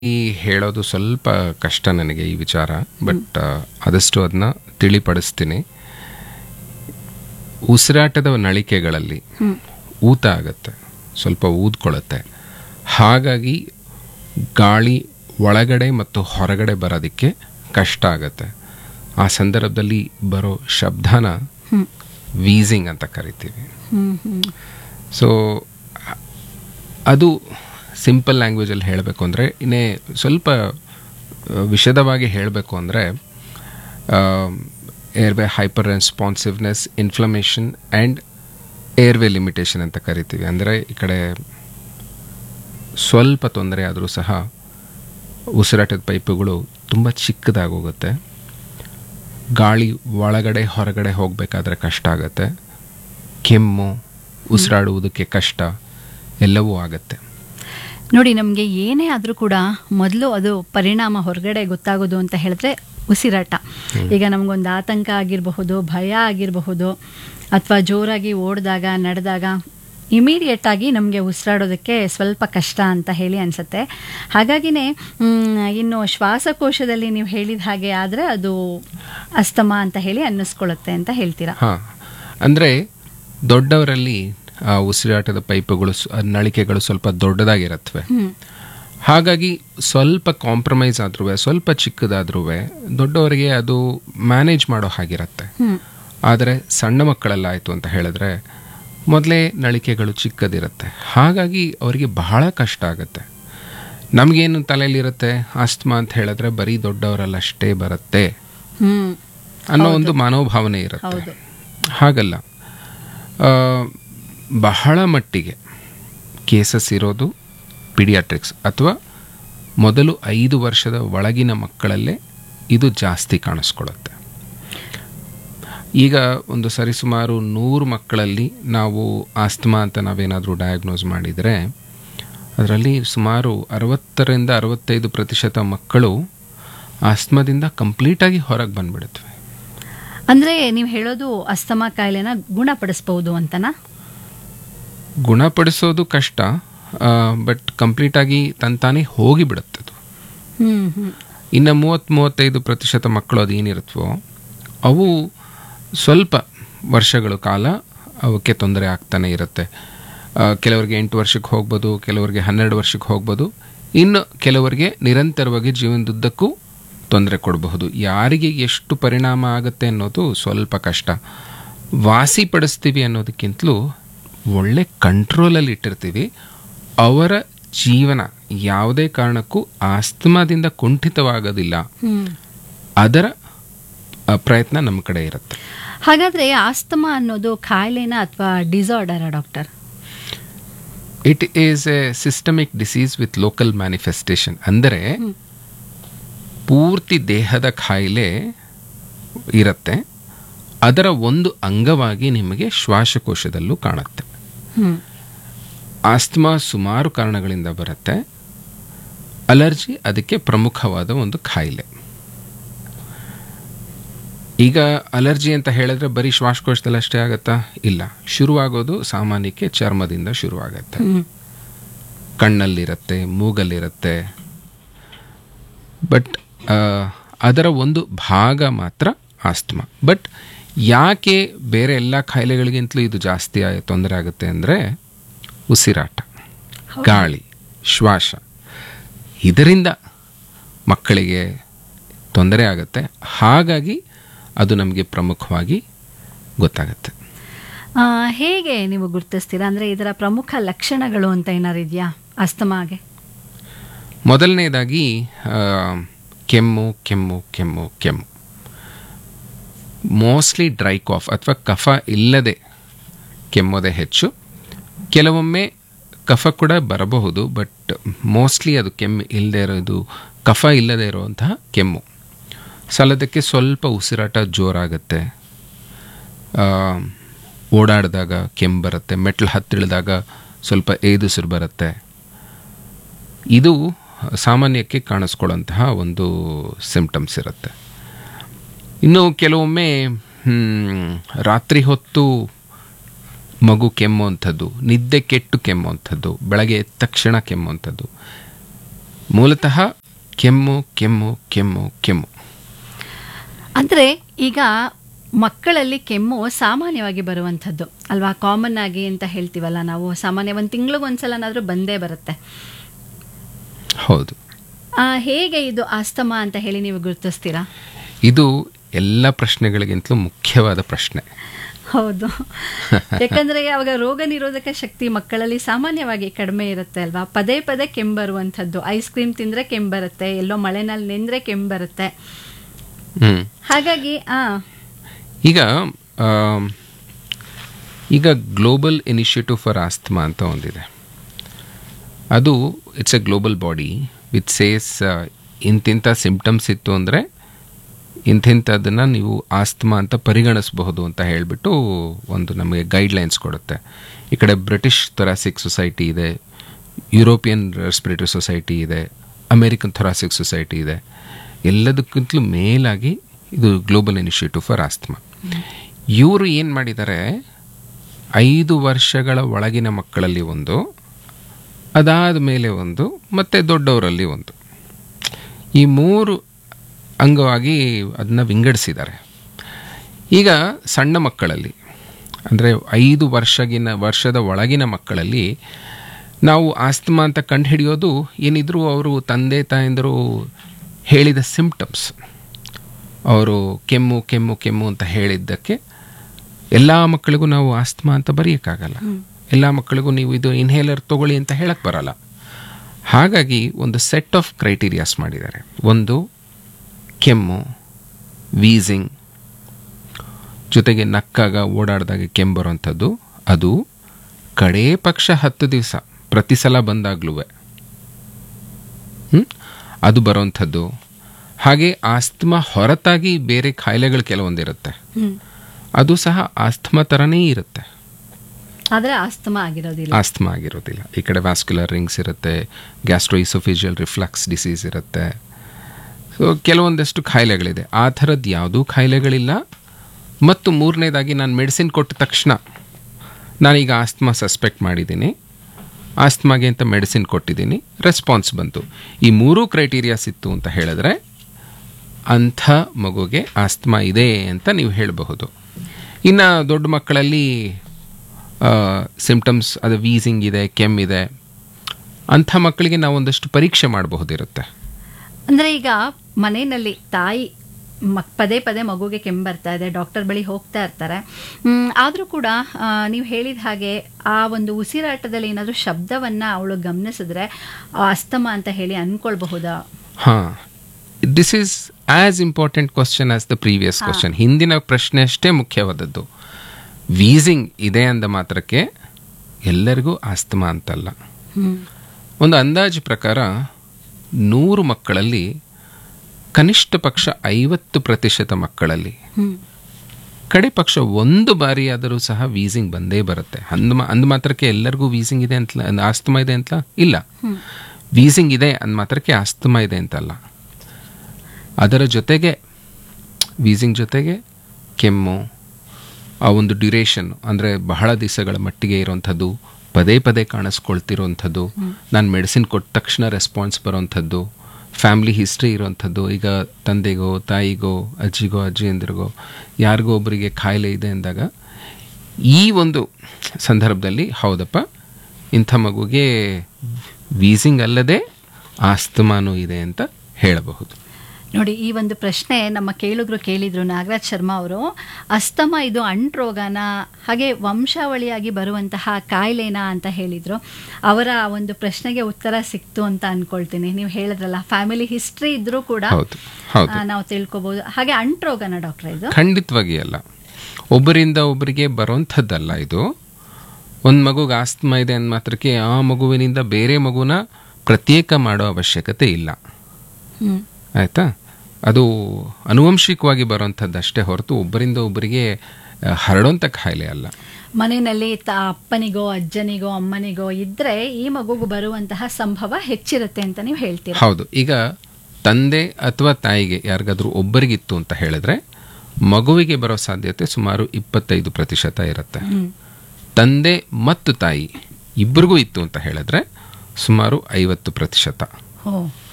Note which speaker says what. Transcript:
Speaker 1: ಈ ಹೇಳೋದು ಸ್ವಲ್ಪ ಕಷ್ಟ ನನಗೆ ಈ ವಿಚಾರ ಬಟ್ ಆದಷ್ಟು ಅದನ್ನ ತಿಳಿಪಡಿಸ್ತೀನಿ ಉಸಿರಾಟದ ನಳಿಕೆಗಳಲ್ಲಿ ಊತ ಆಗತ್ತೆ ಸ್ವಲ್ಪ ಊದ್ಕೊಳ್ಳುತ್ತೆ ಹಾಗಾಗಿ ಗಾಳಿ ಒಳಗಡೆ ಮತ್ತು ಹೊರಗಡೆ ಬರೋದಕ್ಕೆ ಕಷ್ಟ ಆಗತ್ತೆ ಆ ಸಂದರ್ಭದಲ್ಲಿ ಬರೋ ಶಬ್ದನ ವೀಸಿಂಗ್ ಅಂತ ಕರಿತೀವಿ
Speaker 2: ಹ್ಮ್ ಹ್ಮ್
Speaker 1: ಸೊ ಅದು ಸಿಂಪಲ್ ಲ್ಯಾಂಗ್ವೇಜಲ್ಲಿ ಹೇಳಬೇಕು ಅಂದರೆ ಇನ್ನೇ ಸ್ವಲ್ಪ ಆ, ವಿಶದವಾಗಿ ಹೇಳಬೇಕು ಅಂದರೆ airway hyper responsiveness inflammation and airway limitation ಅಂತ ಕರಿತೀವಿ ಅಂದರೆ ಈ ಕಡೆ ಸ್ವಲ್ಪ ತೊಂದರೆ ಆದರೂ ಸಹ ಉಸಿರಾಟದ ಪೈಪುಗಳು ತುಂಬ ಚಿಕ್ಕದಾಗೋಗುತ್ತೆ ಗಾಳಿ ಒಳಗಡೆ ಹೊರಗಡೆ ಹೋಗಬೇಕಾದ್ರೆ ಕಷ್ಟ ಆಗುತ್ತೆ ಕೆಮ್ಮು ಉಸಿರಾಡುವುದಕ್ಕೆ ಕಷ್ಟ ಎಲ್ಲವೂ ಆಗತ್ತೆ
Speaker 2: ನೋಡಿ ನಮಗೆ ಏನೇ ಆದರೂ ಕೂಡ ಮೊದಲು ಅದು ಪರಿಣಾಮ ಹೊರಗಡೆ ಗೊತ್ತಾಗೋದು ಅಂತ ಹೇಳಿದ್ರೆ ಉಸಿರಾಟ ಈಗ ನಮಗೊಂದು ಆತಂಕ ಆಗಿರಬಹುದು ಭಯ ಆಗಿರಬಹುದು ಅಥವಾ ಜೋರಾಗಿ ಓಡಿದಾಗ ನಡೆದಾಗ ಇಮಿಡಿಯೇಟ್ ಆಗಿ ನಮಗೆ ಉಸಿರಾಡೋದಕ್ಕೆ ಸ್ವಲ್ಪ ಕಷ್ಟ ಅಂತ ಹೇಳಿ ಅನಿಸುತ್ತೆ ಹಾಗಾಗಿನೇ ಮ್, ಇನ್ನು ಶ್ವಾಸಕೋಶದಲ್ಲಿ ನೀವು ಹೇಳಿದ ಹಾಗೆ ಆದರೆ ಅದು ಅಸ್ತಮ ಅಂತ ಹೇಳಿ ಅನ್ನಿಸ್ಕೊಳ್ಳುತ್ತೆ ಅಂತ ಹೇಳ್ತೀರಾ
Speaker 1: ಹಾಂ ಅಂದರೆ ದೊಡ್ಡವರಲ್ಲಿ ಆ ಉಸಿರಾಟದ ಪೈಪುಗಳು ಸ್- ಆ ನಳಿಕೆಗಳು ಸ್ವಲ್ಪ ದೊಡ್ಡದಾಗಿರತ್ವೆ
Speaker 2: ಹ್ಮ್
Speaker 1: ಹಾಗಾಗಿ ಸ್ವಲ್ಪ ಕಾಂಪ್ರಮೈಸ್ ಆದ್ರೂ ಸ್ವಲ್ಪ ಚಿಕ್ಕದಾದ್ರೂ ದೊಡ್ಡವರಿಗೆ ಅದು ಮ್ಯಾನೇಜ್ ಮಾಡೋ ಹಾಗಿರತ್ತೆ
Speaker 2: ಹ್ಮ್
Speaker 1: ಆದರೆ ಸಣ್ಣ ಮಕ್ಕಳಲ್ಲಾಯಿತು ಅಂತ ಹೇಳಿದ್ರೆ ಮೊದಲೇ ನಳಿಕೆಗಳು ಚಿಕ್ಕದಿರುತ್ತೆ ಹಾಗಾಗಿ ಅವರಿಗೆ ಬಹಳ ಕಷ್ಟ ಆಗುತ್ತೆ ನಮಗೇನು ತಲೆಯಲ್ಲಿರುತ್ತೆ ಆಸ್ತಮಾ ಅಂತ ಹೇಳಿದ್ರೆ ಬರೀ ದೊಡ್ಡವರಲ್ಲಷ್ಟೇ ಬರುತ್ತೆ
Speaker 2: ಹ್ಮ್
Speaker 1: ಅನ್ನೋ ಒಂದು ಮನೋಭಾವನೆ ಇರುತ್ತೆ
Speaker 2: ಹೌದು
Speaker 1: ಹಾಗಲ್ಲ ಆ, ಬಹಳ ಮಟ್ಟಿಗೆ ಕೇಸಸ್ ಇರೋದು ಪಿಡಿಯಾಟ್ರಿಕ್ಸ್ ಅಥವಾ ಮೊದಲು ಐದು ವರ್ಷದ ಒಳಗಿನ ಮಕ್ಕಳಲ್ಲೇ ಇದು ಜಾಸ್ತಿ ಕಾಣಿಸ್ಕೊಳ್ಳುತ್ತೆ ಈಗ ಒಂದು ಸರಿಸುಮಾರು ನೂರು ಮಕ್ಕಳಲ್ಲಿ ನಾವು ಆಸ್ತಮಾ ಅಂತ ನಾವೇನಾದರೂ ಡಯಾಗ್ನೋಸ್ ಮಾಡಿದರೆ ಅದರಲ್ಲಿ ಸುಮಾರು ಅರವತ್ತರಿಂದ ಅರವತ್ತೈದು ಪ್ರತಿಶತ ಮಕ್ಕಳು ಆಸ್ತಮಾದಿಂದ ಕಂಪ್ಲೀಟಾಗಿ ಹೊರಗೆ ಬಂದ್ಬಿಡುತ್ತವೆ
Speaker 2: ಅಂದ್ರೆ ನೀವು ಹೇಳೋದು ಅಸ್ತಮಾ ಕಾಯಿಲೆನ ಗುಣಪಡಿಸಬಹುದು ಅಂತನಾ
Speaker 1: ಗುಣಪಡಿಸೋದು ಕಷ್ಟ ಬಟ್ ಕಂಪ್ಲೀಟಾಗಿ ತಂತಾನೇ ಹೋಗಿಬಿಡುತ್ತದು
Speaker 2: ಹ್ಮ್ ಹ್ಮ್
Speaker 1: ಇನ್ನು ಮೂವತ್ತು ಮೂವತ್ತೈದು ಪ್ರತಿಶತ ಮಕ್ಕಳು ಅದೇನಿರುತ್ತವೋ ಅವು ಸ್ವಲ್ಪ ವರ್ಷಗಳ ಕಾಲ ಅವಕ್ಕೆ ತೊಂದರೆ ಆಗ್ತಾನೆ ಇರುತ್ತೆ ಆ, ಕೆಲವರಿಗೆ ಎಂಟು ವರ್ಷಕ್ಕೆ ಹೋಗ್ಬೋದು ಕೆಲವರಿಗೆ ಹನ್ನೆರಡು ವರ್ಷಕ್ಕೆ ಹೋಗ್ಬೋದು ಇನ್ನು ಕೆಲವರಿಗೆ ನಿರಂತರವಾಗಿ ಜೀವನದುದ್ದಕ್ಕೂ ತೊಂದರೆ ಕೊಡಬಹುದು ಯಾರಿಗೆ ಎಷ್ಟು ಪರಿಣಾಮ ಆಗುತ್ತೆ ಅನ್ನೋದು ಸ್ವಲ್ಪ ಕಷ್ಟ ವಾಸಿಪಡಿಸ್ತೀವಿ ಅನ್ನೋದಕ್ಕಿಂತಲೂ ಒಳ್ಳೆ ಕಂಟ್ರೋಲಲ್ಲಿ ಇಟ್ಟಿರ್ತೀವಿ ಅವರ ಜೀವನ ಯಾವುದೇ ಕಾರಣಕ್ಕೂ ಆಸ್ತಮಾದಿಂದ ಕುಂಠಿತವಾಗೋದಿಲ್ಲ
Speaker 2: ಹ್ಮ್
Speaker 1: ಅದರ ಆ, ಪ್ರಯತ್ನ ನಮ್ಮ ಕಡೆ ಇರುತ್ತೆ
Speaker 2: ಹಾಗಾದ್ರೆ ಆಸ್ತಮಾ ಅನ್ನೋದು ಕಾಯಿಲೆನ ಅಥವಾ ಡಿಸಾರ್ಡರ doctor
Speaker 1: it is a systemic disease with local manifestation ಅಂದರೆ ಪೂರ್ತಿ ದೇಹದ ಕಾಯಿಲೆ ಇರುತ್ತೆ ಅದರ ಒಂದು ಅಂಗವಾಗಿ ನಿಮಗೆ ಶ್ವಾಸಕೋಶದಲ್ಲೂ ಕಾಣುತ್ತೆ
Speaker 2: ಹ್ಮ್
Speaker 1: ಆಸ್ತಮಾ ಸುಮಾರು ಕಾರಣಗಳಿಂದ ಬರುತ್ತೆ ಅಲರ್ಜಿ ಅದಕ್ಕೆ ಪ್ರಮುಖವಾದ ಒಂದು ಕಾಯಿಲೆ ಈಗ ಅಲರ್ಜಿ ಅಂತ ಹೇಳಿದ್ರೆ ಬರೀ ಶ್ವಾಸಕೋಶದಲ್ಲಿ ಅಷ್ಟೇ ಆಗತ್ತಾ ಇಲ್ಲ ಶುರುವಾಗೋದು ಸಾಮಾನ್ಯಕ್ಕೆ ಚರ್ಮದಿಂದ ಶುರುವಾಗತ್ತೆ
Speaker 2: ಹ್ಮ್
Speaker 1: ಕಣ್ಣಲ್ಲಿರುತ್ತೆ ಮೂಗಲ್ಲಿರುತ್ತೆ ಬಟ್ ಅದರ ಒಂದು ಭಾಗ ಮಾತ್ರ ಆಸ್ತಮಾ ಬಟ್ ಯಾಕೆ ಬೇರೆ ಎಲ್ಲ ಕಾಯಿಲೆಗಳಿಗಿಂತಲೂ ಇದು ಜಾಸ್ತಿ ಆ- ತೊಂದರೆ ಆಗುತ್ತೆ ಅಂದರೆ ಉಸಿರಾಟ ಗಾಳಿ ಶ್ವಾಸ ಇದರಿಂದ ಮಕ್ಕಳಿಗೆ ತೊಂದರೆ ಆಗುತ್ತೆ ಹಾಗಾಗಿ ಅದು ನಮಗೆ ಪ್ರಮುಖವಾಗಿ ಗೊತ್ತಾಗುತ್ತೆ
Speaker 2: ಆ, ಹೇಗೆ ನೀವು ಗುರುತಿಸ್ತೀರಾ ಅಂದ್ರೆ ಇದರ ಪ್ರಮುಖ ಲಕ್ಷಣಗಳು ಅಂತ ಏನಾರು ಇದೆಯಾ ಅಸ್ತಮಾಗೆ
Speaker 1: ಮೊದಲನೇದಾಗಿ ಆ, ಕೆಮ್ಮು ಕೆಮ್ಮು ಕೆಮ್ಮು ಕೆಮ್ಮು ಮೋಸ್ಟ್ಲಿ ಡ್ರೈ ಕಾಫ್ ಅಥವಾ ಕಫ ಇಲ್ಲದೆ ಕೆಮ್ಮೋದೇ ಹೆಚ್ಚು ಕೆಲವೊಮ್ಮೆ ಕಫ ಕೂಡ ಬರಬಹುದು ಬಟ್ ಮೋಸ್ಟ್ಲಿ ಅದು ಕೆಮ್ಮು ಇಲ್ಲದೆ ಇರೋದು ಕಫ ಇಲ್ಲದೆ ಇರುವಂತಹ ಕೆಮ್ಮು ಸಲದಕ್ಕೆ ಸ್ವಲ್ಪ ಉಸಿರಾಟ ಜೋರಾಗುತ್ತೆ ಆ, ಓಡಾಡಿದಾಗ ಕೆಮ್ಮು ಬರುತ್ತೆ ಮೆಟ್ಲು ಹತ್ತಿಳಿದಾಗ ಸ್ವಲ್ಪ ಏದುಸಿರು ಬರುತ್ತೆ ಇದು ಸಾಮಾನ್ಯಕ್ಕೆ ಕಾಣಿಸ್ಕೊಳ್ಳುವಂತಹ ಒಂದು ಸಿಂಪ್ಟಮ್ಸ್ ಇರುತ್ತೆ ಇನ್ನು ಕೆಲವೊಮ್ಮೆ ಹ್ಮ್, ರಾತ್ರಿ ಹೊತ್ತು ಮಗು ಕೆಮ್ಮುವಂಥದ್ದು ನಿದ್ದೆ ಕೆಟ್ಟು ಕೆಮ್ಮುವಂಥದ್ದು ಬೆಳಗ್ಗೆ ಎದ್ದ ತಕ್ಷಣ ಕೆಮ್ಮುವಂಥದ್ದು ಮೂಲತಃ ಕೆಮ್ಮು ಕೆಮ್ಮು ಕೆಮ್ಮು ಕೆಮ್ಮು
Speaker 2: ಅಂದರೆ ಈಗ ಮಕ್ಕಳಲ್ಲಿ ಕೆಮ್ಮು ಸಾಮಾನ್ಯವಾಗಿ ಬರುವಂಥದ್ದು ಅಲ್ವಾ ಕಾಮನ್ ಆಗಿ ಅಂತ ಹೇಳ್ತೀವಲ್ಲ ನಾವು ಸಾಮಾನ್ಯ ಒಂದು ತಿಂಗಳಿಗೆ ಒಂದ್ಸಲನಾದರೂ ಬಂದೇ ಬರುತ್ತೆ
Speaker 1: ಹೌದು
Speaker 2: ಆ, ಹೇಗೆ ಇದು ಆಸ್ತಮಾ ಅಂತ ಹೇಳಿ ನೀವು ಗುರುತಿಸ್ತೀರಾ
Speaker 1: ಇದು ಎಲ್ಲ ಪ್ರಶ್ನೆಗಳಿಗಿಂತಲೂ ಮುಖ್ಯವಾದ ಪ್ರಶ್ನೆ
Speaker 2: ಹೌದು ಯಾಕಂದ್ರೆ ಅವಾಗ ರೋಗ ನಿರೋಧಕ ಶಕ್ತಿ ಮಕ್ಕಳಲ್ಲಿ ಸಾಮಾನ್ಯವಾಗಿ ಕಡಿಮೆ ಇರುತ್ತೆ ಅಲ್ವಾ ಪದೇ ಪದೇ ಕೆಮ್ಮು ಬರುವಂಥದ್ದು ಐಸ್ ಕ್ರೀಮ್ ತಿಂದ್ರೆ ಕೆಮ್ಮು ಬರುತ್ತೆ ಎಲ್ಲೋ ಮಳೆನಲ್ಲಿ ನೆಂದ್ರೆ ಕೆಮ್ಮು ಬರುತ್ತೆ
Speaker 1: ಹ್ಮ್
Speaker 2: ಹಾಗಾಗಿ ಆ
Speaker 1: ಈಗ ಆಮ್, ಈಗ ಗ್ಲೋಬಲ್ ಇನಿಷಿಯೇಟಿವ್ ಫಾರ್ ಆಸ್ತಮಾ ಅಂತ ಒಂದಿದೆ ಅದು it's a global body with says ಇಂತಿಂಥ ಸಿಂಪ್ಟಮ್ಸ್ ಇತ್ತು ಅಂದರೆ ಇಂತಿಂಥದ್ದನ್ನು ನೀವು ಆಸ್ತಮಾ ಅಂತ ಪರಿಗಣಿಸಬಹುದು ಅಂತ ಹೇಳಿಬಿಟ್ಟು ಒಂದು ನಮಗೆ ಗೈಡ್ಲೈನ್ಸ್ ಕೊಡುತ್ತೆ ಈ ಕಡೆ ಬ್ರಿಟಿಷ್ ಥೊರಾಸಿಕ್ ಸೊಸೈಟಿ ಇದೆ ಯುರೋಪಿಯನ್ ರೆಸ್ಪಿರೇಟರಿ ಸೊಸೈಟಿ ಇದೆ ಅಮೇರಿಕನ್ ಥೊರಾಸಿಕ್ ಸೊಸೈಟಿ ಇದೆ ಎಲ್ಲದಕ್ಕಿಂತಲೂ ಮೇಲಾಗಿ ಇದು ಗ್ಲೋಬಲ್ ಇನಿಷಿಯೇಟಿವ್ ಫಾರ್ ಆಸ್ತಮಾ ಇವರು ಏನು ಮಾಡಿದ್ದಾರೆ ಐದು ವರ್ಷಗಳ ಒಳಗಿನ ಮಕ್ಕಳಲ್ಲಿ ಒಂದು ಅದಾದ ಮೇಲೆ ಒಂದು ಮತ್ತು ದೊಡ್ಡವರಲ್ಲಿ ಒಂದು ಈ ಮೂರು ಅಂಗವಾಗಿ ಅದನ್ನ ವಿಂಗಡಿಸಿದ್ದಾರೆ ಈಗ ಸಣ್ಣ ಮಕ್ಕಳಲ್ಲಿ ಅಂದರೆ ಐದು ವರ್ಷಗಿನ ವರ್ಷದ ಒಳಗಿನ ಮಕ್ಕಳಲ್ಲಿ ನಾವು ಆಸ್ತಮಾ ಅಂತ ಕಂಡುಹಿಡಿಯೋದು ಏನಿದ್ರು ಅವರು ತಂದೆ ತಾಯಂದರು ಹೇಳಿದ ಸಿಂಪ್ಟಮ್ಸ್ ಅವರು ಕೆಮ್ಮು ಕೆಮ್ಮು ಕೆಮ್ಮು ಅಂತ ಹೇಳಿದ್ದಕ್ಕೆ ಎಲ್ಲ ಮಕ್ಕಳಿಗೂ ನಾವು ಆಸ್ತಮಾ ಅಂತ ಬರೆಯೋಕ್ಕಾಗಲ್ಲ ಎಲ್ಲ ಮಕ್ಕಳಿಗೂ ನೀವು ಇದು ಇನ್ಹೇಲರ್ ತಗೊಳ್ಳಿ ಅಂತ ಹೇಳಕ್ಕೆ ಬರಲ್ಲ ಹಾಗಾಗಿ ಒಂದು ಸೆಟ್ ಆಫ್ ಕ್ರೈಟೀರಿಯಾಸ್ ಮಾಡಿದ್ದಾರೆ ಒಂದು ಕೆಮ್ಮು ವೀಸಿಂಗ್ ಜೊತೆಗೆ ನಕ್ಕಾಗ ಓಡಾಡಿದಾಗ ಕೆಮ್ಮು ಬರೋವಂಥದ್ದು ಅದು ಕಡೇ ಪಕ್ಷ ಹತ್ತು ದಿವಸ ಪ್ರತಿ ಸಲ ಬಂದಾಗ್ಲೂ ಅದು ಬರೋವಂಥದ್ದು ಹಾಗೆ ಆಸ್ತಮಾ ಹೊರತಾಗಿ ಬೇರೆ ಕಾಯಿಲೆಗಳು ಕೆಲವೊಂದಿರುತ್ತೆ
Speaker 2: ಹ್ಮ್.
Speaker 1: ಅದು ಸಹ ಆಸ್ತಮಾ ಥರನೇ ಇರುತ್ತೆ
Speaker 2: ಆದ್ರೆ ಆಸ್ತಮಾ ಆಗಿರೋದಿಲ್ಲ
Speaker 1: ಆಸ್ತಮಾ ಆಗಿರೋದಿಲ್ಲ ಈ ಕಡೆ ವ್ಯಾಸ್ಕ್ಯುಲರ್ ರಿಂಗ್ಸ್ ಇರುತ್ತೆ ಗ್ಯಾಸ್ಟ್ರೋಯಿಸೋಫಿಜಿಯಲ್ ರಿಫ್ಲಕ್ಸ್ ಡಿಸೀಸ್ ಇರುತ್ತೆ ಸೊ ಕೆಲವೊಂದಷ್ಟು ಕಾಯಿಲೆಗಳಿದೆ ಆ ಥರದ್ದು ಯಾವುದೂ ಕಾಯಿಲೆಗಳಿಲ್ಲ ಮತ್ತು ಮೂರನೇದಾಗಿ ನಾನು ಮೆಡಿಸಿನ್ ಕೊಟ್ಟ ತಕ್ಷಣ ನಾನೀಗ ಆಸ್ತಮಾ ಸಸ್ಪೆಕ್ಟ್ ಮಾಡಿದ್ದೀನಿ ಆಸ್ತಮಾಗೆ ಅಂತ ಮೆಡಿಸಿನ್ ಕೊಟ್ಟಿದ್ದೀನಿ ರೆಸ್ಪಾನ್ಸ್ ಬಂತು ಈ ಮೂರೂ ಕ್ರೈಟೀರಿಯಾಸ್ ಇತ್ತು ಅಂತ ಹೇಳಿದ್ರೆ ಅಂಥ ಮಗುಗೆ ಆಸ್ತಮಾ ಇದೆ ಅಂತ ನೀವು ಹೇಳಬಹುದು ಇನ್ನು ದೊಡ್ಡ ಮಕ್ಕಳಲ್ಲಿ ಸಿಂಪ್ಟಮ್ಸ್ ಅದು ವೀಸಿಂಗ್ ಇದೆ ಕೆಮ್ಮಿದೆ ಅಂಥ ಮಕ್ಕಳಿಗೆ ನಾವು ಒಂದಷ್ಟು ಪರೀಕ್ಷೆ ಮಾಡಬಹುದಿರುತ್ತೆ
Speaker 2: ಅಂದ್ರೆ ಈಗ ಮನೆಯಲ್ಲಿ ತಾಯಿ ಮಕ್ ಪದೇ ಪದೇ ಮಗುಗೆ ಕೆಮ್ಮು ಬರ್ತಾ ಇದೆ ಡಾಕ್ಟರ್ ಬಳಿ ಹೋಗ್ತಾ ಇರ್ತಾರೆ ಮ್, ಆದ್ರೂ ಕೂಡ ಆ, ನೀವು ಹೇಳಿದ ಹಾಗೆ ಆ ಒಂದು ಉಸಿರಾಟದಲ್ಲಿ ಏನಾದರೂ ಶಬ್ದವನ್ನ ಅವಳು ಗಮನಿಸಿದ್ರೆ ಆ ಅಸ್ತಮ ಅಂತ ಹೇಳಿ ಅನ್ಕೊಳ್ಬಹುದಾ
Speaker 1: ಹಾಂ this is as important question as the previous question ಹಿಂದಿನ ಪ್ರಶ್ನೆ ಅಷ್ಟೇ ಮುಖ್ಯವಾದದ್ದು ವೀಸಿಂಗ್ ಇದೆ ಅಂದ ಮಾತ್ರಕ್ಕೆ ಎಲ್ಲರಿಗೂ ಆಸ್ತಮಾ ಅಂತಲ್ಲ
Speaker 2: ಹ್ಮ್
Speaker 1: ಒಂದು ಅಂದಾಜು ಪ್ರಕಾರ ನೂರು ಮಕ್ಕಳಲ್ಲಿ ಕನಿಷ್ಠ ಪಕ್ಷ ಐವತ್ತು ಪ್ರತಿಶತ ಮಕ್ಕಳಲ್ಲಿ
Speaker 2: ಹ್ಮ್
Speaker 1: ಕಡೆ ಪಕ್ಷ ಒಂದು ಬಾರಿಯಾದರೂ ಸಹ ವೀಸಿಂಗ್ ಬಂದೇ ಬರುತ್ತೆ ಅಂದ ಮಾ- ಅಂದ ಮಾತ್ರಕ್ಕೆ ಎಲ್ಲರಿಗೂ ವೀಸಿಂಗ್ ಇದೆ ಅಂತ ಆಸ್ತಮಾ ಇದೆ ಅಂತ ಇಲ್ಲ
Speaker 2: ಹ್ಮ್
Speaker 1: ವೀಸಿಂಗ್ ಇದೆ ಅಂದ ಮಾತ್ರಕ್ಕೆ ಆಸ್ತಮಾ ಇದೆ ಅಂತಲ್ಲ ಅದರ ಜೊತೆಗೆ ವೀಸಿಂಗ್ ಜೊತೆಗೆ ಕೆಮ್ಮು ಆ ಒಂದು ಡ್ಯೂರೇಷನ್ ಅಂದರೆ ಬಹಳ ದಿವಸಗಳ ಮಟ್ಟಿಗೆ ಇರೋವಂಥದ್ದು ಪದೇ ಪದೇ ಕಾಣಿಸ್ಕೊಳ್ತಿರೋವಂಥದ್ದು ನಾನು ಮೆಡಿಸಿನ್ ಕೊಟ್ಟ ತಕ್ಷಣ ರೆಸ್ಪಾನ್ಸ್ ಬರೋವಂಥದ್ದು ಫ್ಯಾಮ್ಲಿ ಹಿಸ್ಟ್ರಿ ಇರೋವಂಥದ್ದು ಈಗ ತಂದೆಗೋ ತಾಯಿಗೋ ಅಜ್ಜಿಗೋ ಅಜ್ಜಿಯಂದಿರಿಗೋ ಯಾರಿಗೋ ಒಬ್ಬರಿಗೆ ಕಾಯಿಲೆ ಇದೆ ಅಂದಾಗ ಈ ಒಂದು ಸಂದರ್ಭದಲ್ಲಿ ಹೌದಪ್ಪ ಇಂಥ ಮಗುಗೆ ವೀಸಿಂಗ್ ಅಲ್ಲದೆ ಆಸ್ತಮಾನೂ ಇದೆ ಅಂತ ಹೇಳಬಹುದು
Speaker 2: ನೋಡಿ ಈ ಒಂದು ಪ್ರಶ್ನೆ ನಮ್ಮ ಕೇಳುಗರು ಕೇಳಿದ್ರು ನಾಗರಾಜ್ ಶರ್ಮಾ ಅವರು ಅಸ್ತಮ ಇದು ಅಂಟ್ರೋಗನ ಹಾಗೆ ವಂಶಾವಳಿಯಾಗಿ ಬರುವಂತಹ ಕಾಯಿಲೆನಾ ಅಂತ ಹೇಳಿದ್ರು ಅವರ ಆ ಒಂದು ಪ್ರಶ್ನೆಗೆ ಉತ್ತರ ಸಿಕ್ತು ಅಂತ ಅನ್ಕೊಳ್ತೀನಿ ನೀವು ಹೇಳಿದ್ರಲ್ಲ ಫ್ಯಾಮಿಲಿ ಹಿಸ್ಟ್ರಿ ಇದ್ರೂ ಕೂಡ
Speaker 1: ಹೌದು ಹೌದು
Speaker 2: ಆ, ನಾವು ತಿಳ್ಕೊಬಹುದು ಹಾಗೆ ಅಂಟ್ರೋಗನ ಡಾಕ್ಟರ್ ಇದು
Speaker 1: ಖಂಡಿತವಾಗಿ ಅಲ್ಲ ಒಬ್ಬರಿಂದ ಒಬ್ಬರಿಗೆ ಬರೋಂಥದ್ದಲ್ಲ ಇದು ಒಂದು ಮಗುಗೆ ಆಸ್ತಮಾ ಇದೆ ಅಂದ ಮಾತ್ರಕ್ಕೆ ಆ ಮಗುವಿನಿಂದ ಬೇರೆ ಮಗುನ ಪ್ರತ್ಯೇಕ ಮಾಡೋ ಅವಶ್ಯಕತೆ ಇಲ್ಲ
Speaker 2: ಹ್ಮ್
Speaker 1: ಆಯಿತಾ ಅದು ಅನುವಂಶಿಕವಾಗಿ ಬರೋಂಥದ್ದು ಅಷ್ಟೇ ಹೊರತು ಒಬ್ಬರಿಂದ ಒಬ್ಬರಿಗೆ ಆ, ಹರಡೋಂಥ ಕಾಯಿಲೆ ಅಲ್ಲ
Speaker 2: ಮನೆಯಲ್ಲಿ ತ ಅಪ್ಪನಿಗೋ ಅಜ್ಜನಿಗೋ ಅಮ್ಮನಿಗೋ ಇದ್ರೆ ಈ ಮಗುಗೂ ಬರುವಂತಹ ಸಂಭವ ಹೆಚ್ಚಿರುತ್ತೆ ಅಂತ ನೀವು ಹೇಳ್ತೀರಾ
Speaker 1: ಹೌದು ಈಗ ತಂದೆ ಅಥವಾ ತಾಯಿಗೆ ಯಾರಿಗಾದ್ರೂ ಒಬ್ಬರಿಗಿತ್ತು ಅಂತ ಹೇಳಿದ್ರೆ ಮಗುವಿಗೆ ಬರೋ ಸಾಧ್ಯತೆ ಸುಮಾರು ಇಪ್ಪತ್ತೈದು ಪ್ರತಿಶತ ಇರುತ್ತೆ
Speaker 2: ಹ್ಮ್
Speaker 1: ತಂದೆ ಮತ್ತು ತಾಯಿ ಇಬ್ಬರಿಗೂ ಇತ್ತು ಅಂತ ಹೇಳಿದ್ರೆ ಸುಮಾರು ಐವತ್ತು ಪ್ರತಿಶತ
Speaker 2: ಓ